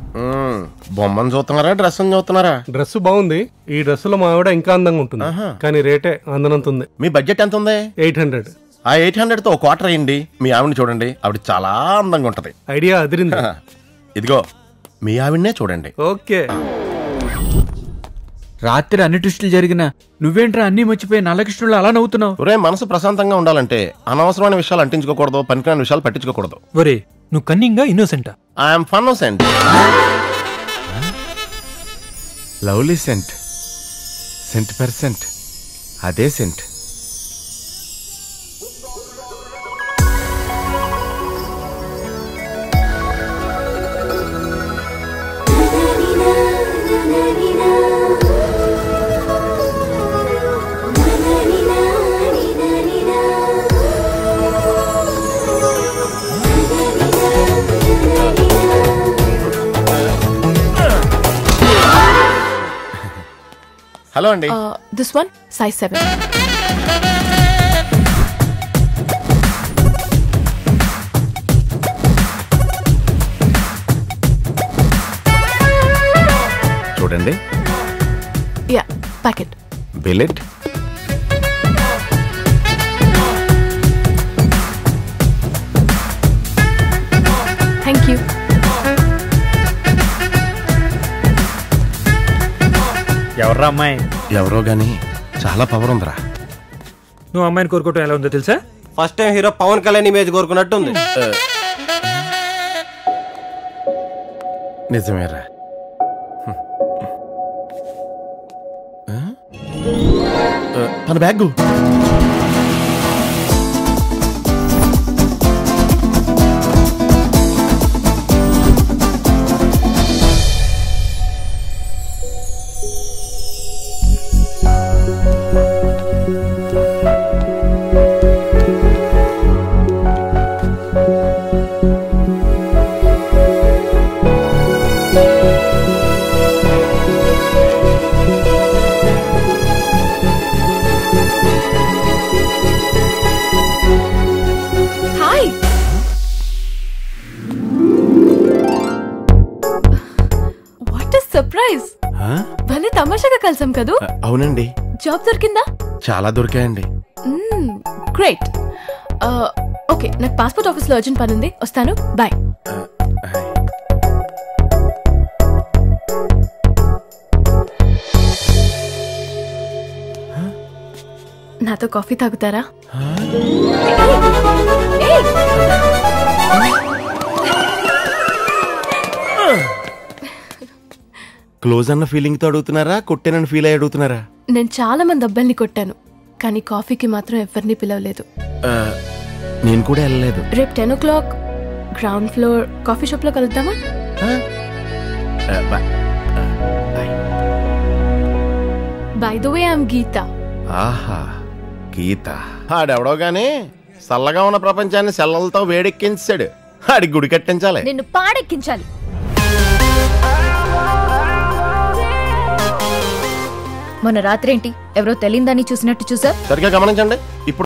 మ్మ్. బొమ్మను చూస్తున్నారా డ్రెస్ చూస్తున్నారా డ్రెస్ బాగుంది ఈ డ్రెస్సులో మా ఆవిడ ఇంకా అందంగా ఉంటుంది కానీ రేటే అందనంత ఉంది మీ బడ్జెట్ ఎంత ఉంది ఎయిట్ హండ్రెడ్ ఆ ఎయిట్ హండ్రెడ్ తో ఒక క్వార్టర్ అయ్యండి మీ ఆవిడని చూడండి ఆవిడ చాలా అందంగా ఉంటది ఐడియా అదిరింది ఇదిగో మీ ఆవిడనే చూడండి ఓకే రాత్రి అన్ని ట్విస్టులు జరిగిన నువ్వేంట్రా అన్ని మర్చిపోయి నల్లకృష్ణుడు అలా నవ్వుతున్నావు ఒరే మనసు ప్రశాంతంగా ఉండాలంటే అనవసరమైన విషయాలు అంటించుకోకూడదు పనికిరాని విషయాలు పట్టించుకోకూడదు ఒరే నువ్వు కన్నింగా ఇన్నోసెంటా I'm fun scent lovely scent scent percent అదే సెంట్ హలో అండి దిస్ వన్ సైజ్ సెవెన్ చూడండి యా ప్యాకెట్ బిలెట్ థ్యాంక్ యూ ఎవర్రా అమ్మాయి ఎవరో గాని చాలా పవర్ ఉందిరా నువ్వు అమ్మాయిని కోరుకోవటం ఎలా ఉందో తెలుసా first time hero Pawan Kalyan image కోరుకున్నట్టుంది నిజమేరా ఆ? ఆ, తన bag hi what is surprise భలే తమాషాగా కలిసాం కదూ అవునండి జాబ్ దొరికిందా చాలా దొరికాయండి గ్రేట్ ఓకే నాకు పాస్పోర్ట్ ఆఫీస్లో అర్జెంట్ పని ఉంది వస్తాను బాయ్ నాతో కాఫీ తాగుతారా ఏయ్! క్లోజ్ అన్న ఫీలింగ్ తో అడుగుతున్నారా కొట్టేనని ఫీల్ అయ్యి అడుగుతున్నారా నేను చాలా మంది అబ్బాయిల్ని కొట్టాను కానీ కాఫీకి మాత్రం ఎవరిని పిలవలేదు ఆ, నేను కూడా వెళ్ళలేదు రేపు ten o'clock ground floor coffee షాప్లో కలుద్దామా ఆ, బా- by the way I'm Geetha ఆహా గీత ఆడెవడో గాని చల్లగా ఉన్న ప్రపంచాన్ని సెల్లలతో వేడెక్కించాడు ఆడి గుడి కట్టించాలి నిన్ను పాడెక్కించాలి మొన్న రాత్రేంటి ఎవరో తెలియదని చూసినట్టు చూసా సరిగ్గా గమనించండి ఇప్పుడు